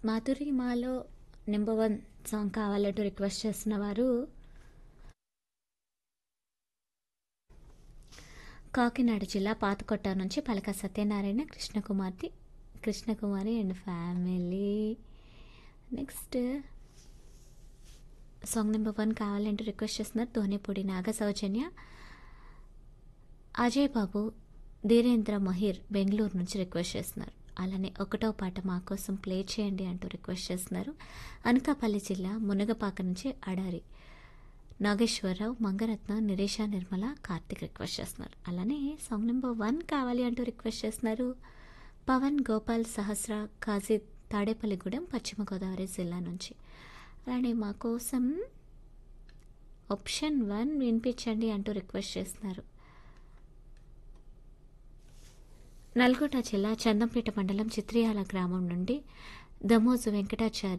మాధురి మాలో number one song కావాలంటూ request చేస్తున్న వారు కాకినాడ జిల్లా పాతకొట్ట నుంచి పలక సత్యనారాయణ కృష్ణకుమార్తె Krishnakumari and family next song number one కావాలంటూ రిక్వెస్ట్ చేస్తున్నారు ధోనిపూడి నాగ సౌజన్య అజయ్ బాబు ధీరేంద్ర మహిర్ బెంగళూరు నుంచి రిక్వెస్ట్ చేస్తున్నారు అలానే ఒకటో పాట మా కోసం ప్లే చేయండి అంటూ రిక్వెస్ట్ చేస్తున్నారు అనకాపల్లి జిల్లా మునగపాక నుంచి అడారి నాగేశ్వరరావు మంగరత్న నిరేష నిర్మల కార్తిక్ రిక్వెస్ట్ చేస్తున్నారు అలానే సాంగ్ నెంబర్ వన్ కావాలి అంటూ రిక్వెస్ట్ చేస్తున్నారు పవన్ గోపాల్ సహస్ర కాజీ తాడేపల్లిగూడెం పశ్చిమ గోదావరి జిల్లా నుంచి అలానే మా కోసం ఆప్షన్ వన్ వినిపించండి అంటూ రిక్వెస్ట్ చేస్తున్నారు నల్గొండ జిల్లా చందంపేట మండలం చిత్రియాల గ్రామం నుండి దమోజు వెంకటాచారి